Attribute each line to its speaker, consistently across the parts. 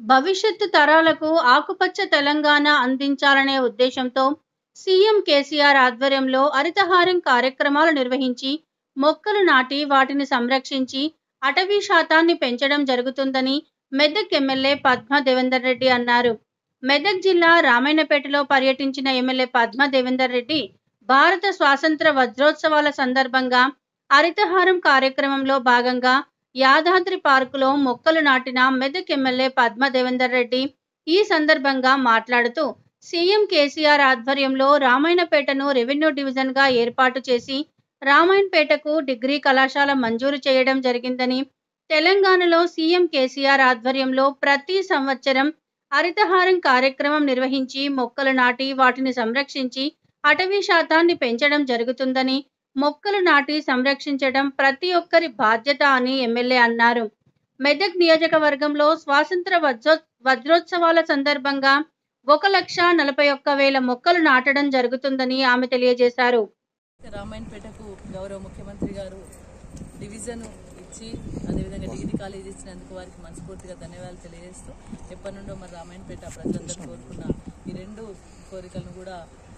Speaker 1: భవిష్యత్తు తరాలకు ఆకుపచ్చ తెలంగాణ అందించాలనే ఉద్దేశంతో సీఎం కేసీఆర్ ఆధ్వర్యంలో హరితహారం కార్యక్రమాలు నిర్వహించి మొక్కలు నాటి వాటిని సంరక్షించి అటవీ శాతాన్ని పెంచడం జరుగుతుందని మెదక్ ఎమ్మెల్యే పద్మా దేవేందర్ రెడ్డి అన్నారు మెదక్ జిల్లా రామాయణపేటలో పర్యటించిన ఎమ్మెల్యే పద్మా దేవేందర్ రెడ్డి భారత స్వాతంత్ర వజ్రోత్సవాల సందర్భంగా హరితహారం కార్యక్రమంలో భాగంగా యాదాద్రి పార్కులో మొక్కలు నాటిన మెదక్ ఎమ్మెల్యే పద్మ దేవేందర్ రెడ్డి ఈ సందర్భంగా మాట్లాడుతూ సీఎం కేసీఆర్ ఆధ్వర్యంలో రామాయణపేటను రెవెన్యూ డివిజన్ గా ఏర్పాటు చేసి రామాయణపేటకు డిగ్రీ కళాశాల మంజూరు చేయడం జరిగిందని తెలంగాణలో సీఎం కేసీఆర్ ఆధ్వర్యంలో ప్రతి సంవత్సరం హరితహారం కార్యక్రమం నిర్వహించి మొక్కలు నాటి వాటిని సంరక్షించి అటవీ శాతాన్ని పెంచడం జరుగుతుందని మొక్కలు నాటి సంరక్షించడం ప్రతి ఒక్కరి బాధ్యత అని ఎమ్మెల్యే అన్నారు మెదక్ నియోజకవర్గంలో స్వాతంత్ర వజ్రో వజ్రోత్సవాల సందర్భంగా ఒక లక్ష నలభై ఒక్క వేల మొక్కలు నాటడం జరుగుతుందని ఆమె తెలియజేశారు
Speaker 2: రామాయణపేటకు గౌరవ ముఖ్యమంత్రి గారు డివిజన్ ఇచ్చి అదేవిధంగా డిగ్రీ కాలేజ్ ఇచ్చినందుకు వారికి మనస్ఫూర్తిగా ధన్యవాదాలు తెలియజేస్తూ ఎప్పటి నుండో మరి రామాయణపేట ప్రజలందరూ కోరుకున్న ఈ రెండు కోరికలను కూడా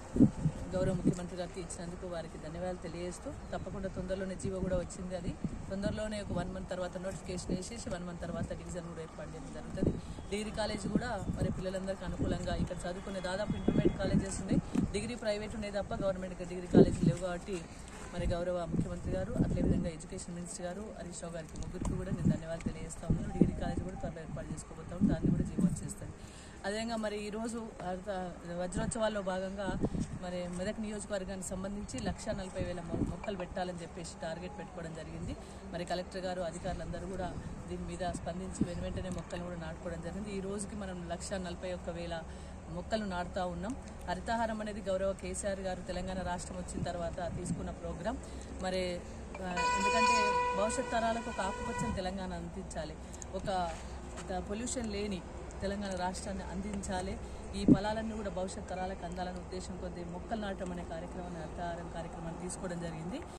Speaker 2: గౌరవ ముఖ్యమంత్రి గారికి ఇచ్చినందుకు వారికి ధన్యవాదాలు తెలియజేస్తూ తప్పకుండా తొందరలోనే జీవో కూడా వచ్చింది అది తొందరలోనే ఒక వన్ మంత్ తర్వాత నోటిఫికేషన్ వేసేసి వన్ మంత్ తర్వాత డివిజన్ కూడా ఏర్పాటు చేయడం జరుగుతుంది డిగ్రీ కాలేజ్ కూడా మరి పిల్లలందరికీ అనుకూలంగా ఇక్కడ చదువుకునే దాదాపు ఇంటర్మీడియట్ కాలేజెస్ ఉన్నాయి డిగ్రీ ప్రైవేట్ ఉన్నాయి తప్ప గవర్నమెంట్ డిగ్రీ కాలేజ్ లేవు కాబట్టి మరి గౌరవ ముఖ్యమంత్రి గారు అట్లే విధంగా ఎడ్యుకేషన్ మినిస్టర్ గారు హరీష్ రావు గారికి ముగ్గురికి కూడా నేను ధన్యవాదాలు తెలియజేస్తా ఉన్నాను డిగ్రీ కాలేజ్ కూడా త్వరలో ఏర్పాటు చేసుకోబోతాం దాన్ని కూడా జీవో వచ్చేస్తుంది అదేవిధంగా మరి ఈరోజు హరిత వజ్రోత్సవాల్లో భాగంగా మరి మెదక్ నియోజకవర్గానికి సంబంధించి లక్ష నలభై వేల మొ- మొక్కలు పెట్టాలని చెప్పేసి టార్గెట్ పెట్టుకోవడం జరిగింది మరి కలెక్టర్ గారు అధికారులందరూ కూడా దీని మీద స్పందించి వెను వెంటనే మొక్కలు కూడా నాటుకోవడం జరిగింది ఈ రోజుకి మనం లక్ష నలభై ఒక్క వేల మొక్కలు నాటుతా ఉన్నాం హరితహారం అనేది గౌరవ కేసీఆర్ గారు తెలంగాణ రాష్ట్రం వచ్చిన తర్వాత తీసుకున్న ప్రోగ్రాం మరి ఆ, ఎందుకంటే భవిష్యత్ తరాలకు ఒక ఆకుపచ్చని తెలంగాణ అందించాలి ఒక పొల్యూషన్ లేని తెలంగాణ రాష్ట్రాన్ని అందించాలి ఈ ఫలాలన్నీ కూడా భవిష్యత్ తరాలకు అందాలనే ఉద్దేశం కొద్దీ మొక్కలు నాటడం అనే కార్యక్రమాన్ని హరితహారం కార్యక్రమాన్ని తీసుకోవడం జరిగింది